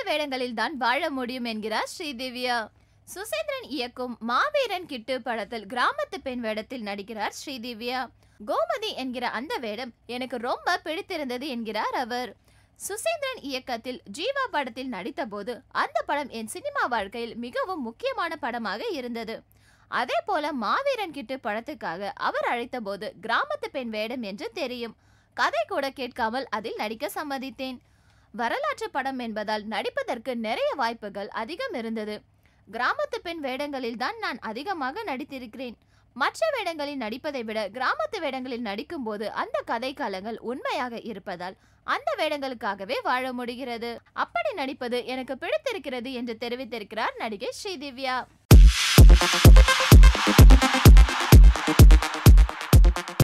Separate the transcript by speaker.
Speaker 1: வேடங்களில் தான் வாழ முடியும் என்கிறார் ஸ்ரீதிவ்யா சுசேந்திரன் இயக்கும் மாவீரன் கிட்டு படத்தில் கிராமத்து பெண் வேடத்தில் நடிக்கிறார் ஸ்ரீதிவ்யா கோமதி என்கிற அந்த வேடம் எனக்கு ரொம்ப பிடித்திருந்தது என்கிறார் அவர் சுசேந்திரன் இயக்கத்தில் ஜீவா படத்தில் நடித்தபோது அந்த படம் என் சினிமா வாழ்க்கையில் மிகவும் முக்கியமான படமாக இருந்தது அதே போல மாவீரன் கிட்டு படத்துக்காக அவர் அழைத்தபோது கிராமத்து பெண் வேடம் என்று தெரியும் கதை கூட கேட்காமல் அதில் நடிக்க சம்மதித்தேன் வரலாற்று படம் என்பதால் நடிப்பதற்கு நிறைய வாய்ப்புகள் அதிகம் இருந்தது கிராமத்து பெண் வேடங்களில் தான் நான் அதிகமாக நடித்திருக்கிறேன் மற்ற வேடங்களில் நடிப்பதை விட கிராமத்து வேடங்களில் நடிக்கும்போது அந்த கதை காலங்கள் உண்மையாக இருப்பதால் அந்த வேடங்களுக்காகவே வாழ முடிகிறது அப்படி நடிப்பது எனக்கு பிடித்திருக்கிறது என்று தெரிவித்திருக்கிறார் நடிகை ஸ்ரீதிவ்யா